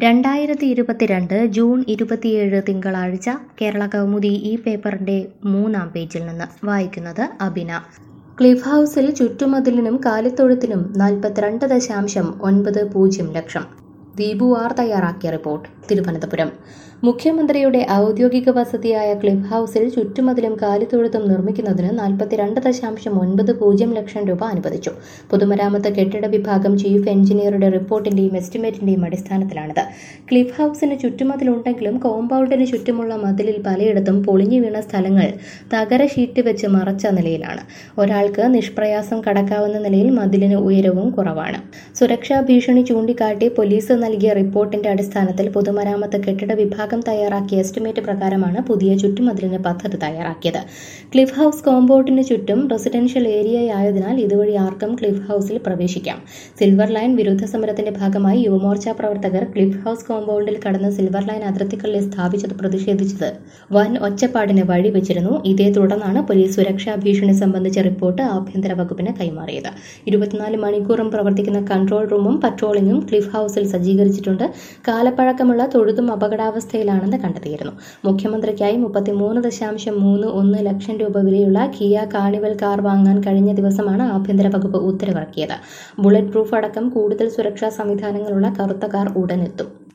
രണ്ടായിരത്തി ഇരുപത്തിരണ്ട് ജൂൺ ഇരുപത്തിയേഴ് തിങ്കളാഴ്ച കേരള കൗമുദി ഈ പേപ്പറിന്റെ മൂന്നാം പേജിൽ നിന്ന് വായിക്കുന്നത് അബിന ക്ലിഫ് ഹൗസിൽ ചുറ്റുമതിലിനും കാലിത്തൊഴുത്തിനും നാൽപ്പത്തിരണ്ട് ദശാംശം ഒൻപത് പൂജ്യം ലക്ഷം ദീപു ആർ തയ്യാറാക്കിയ റിപ്പോർട്ട് തിരുവനന്തപുരം മുഖ്യമന്ത്രിയുടെ ഔദ്യോഗിക വസതിയായ ക്ലിഫ് ഹൗസിൽ ചുറ്റുമതിലും കാലിത്തൊഴുത്തും നിർമ്മിക്കുന്നതിന് നാൽപ്പത്തിരണ്ട് ദശാംശം ഒൻപത് പൂജ്യം ലക്ഷം രൂപ അനുവദിച്ചു പൊതുമരാമത്ത് കെട്ടിട വിഭാഗം ചീഫ് എഞ്ചിനീയറുടെ റിപ്പോർട്ടിന്റെയും എസ്റ്റിമേറ്റിന്റെയും അടിസ്ഥാനത്തിലാണിത് ക്ലിഫ് ഹൗസിന് ചുറ്റുമതിലുണ്ടെങ്കിലും കോമ്പൗണ്ടിന് ചുറ്റുമുള്ള മതിലിൽ പലയിടത്തും പൊളിഞ്ഞു വീണ സ്ഥലങ്ങൾ തകര ഷീറ്റ് വെച്ച് മറച്ച നിലയിലാണ് ഒരാൾക്ക് നിഷ്പ്രയാസം കടക്കാവുന്ന നിലയിൽ മതിലിന് ഉയരവും കുറവാണ് സുരക്ഷാ ഭീഷണി ചൂണ്ടിക്കാട്ടി പോലീസ് നൽകിയ റിപ്പോർട്ടിന്റെ അടിസ്ഥാനത്തിൽ പൊതുമരാമത്ത് കെട്ടിട വിഭാഗം തയ്യാറാക്കിയ എസ്റ്റിമേറ്റ് പ്രകാരമാണ് പുതിയ ചുറ്റുമതിലിന് പദ്ധതി തയ്യാറാക്കിയത് ക്ലിഫ് ഹൗസ് കോമ്പൗണ്ടിന് ചുറ്റും റെസിഡൻഷ്യൽ ഏരിയയായതിനാൽ ഇതുവഴി ആർക്കും ക്ലിഫ് ഹൗസിൽ പ്രവേശിക്കാം സിൽവർ ലൈൻ വിരുദ്ധ സമരത്തിന്റെ ഭാഗമായി യുവമോർച്ച പ്രവർത്തകർ ക്ലിഫ് ഹൗസ് കോമ്പൗണ്ടിൽ കടന്ന് സിൽവർ ലൈൻ അതിർത്തികളിൽ സ്ഥാപിച്ചത് പ്രതിഷേധിച്ചത് വൻ ഒച്ചപ്പാടിന് വഴിവെച്ചിരുന്നു ഇതേ തുടർന്നാണ് പോലീസ് സുരക്ഷാ ഭീഷണി സംബന്ധിച്ച റിപ്പോർട്ട് ആഭ്യന്തര വകുപ്പിന് കൈമാറിയത് ഇരുപത്തിനാല് മണിക്കൂറും പ്രവർത്തിക്കുന്ന കൺട്രോൾ റൂമും പട്രോളിംഗും ക്ലിഫ് ഹൗസിൽ സജ്ജീകരിച്ചിട്ടുണ്ട് കാലപ്പഴക്കമുള്ള തൊഴുതും അപകടാവസ്ഥയിലാണെന്ന് കണ്ടെത്തിയിരുന്നു മുഖ്യമന്ത്രിക്കായി മുപ്പത്തിമൂന്ന് ദശാംശം മൂന്ന് ഒന്ന് ലക്ഷം രൂപ വിലയുള്ള കിയ കാർണിവൽ കാർ വാങ്ങാൻ കഴിഞ്ഞ ദിവസമാണ് ആഭ്യന്തര വകുപ്പ് ഉത്തരവിറക്കിയത് ബുള്ളറ്റ് പ്രൂഫ് അടക്കം കൂടുതൽ സുരക്ഷാ സംവിധാനങ്ങളുള്ള കറുത്ത കാർ ഉടനെത്തും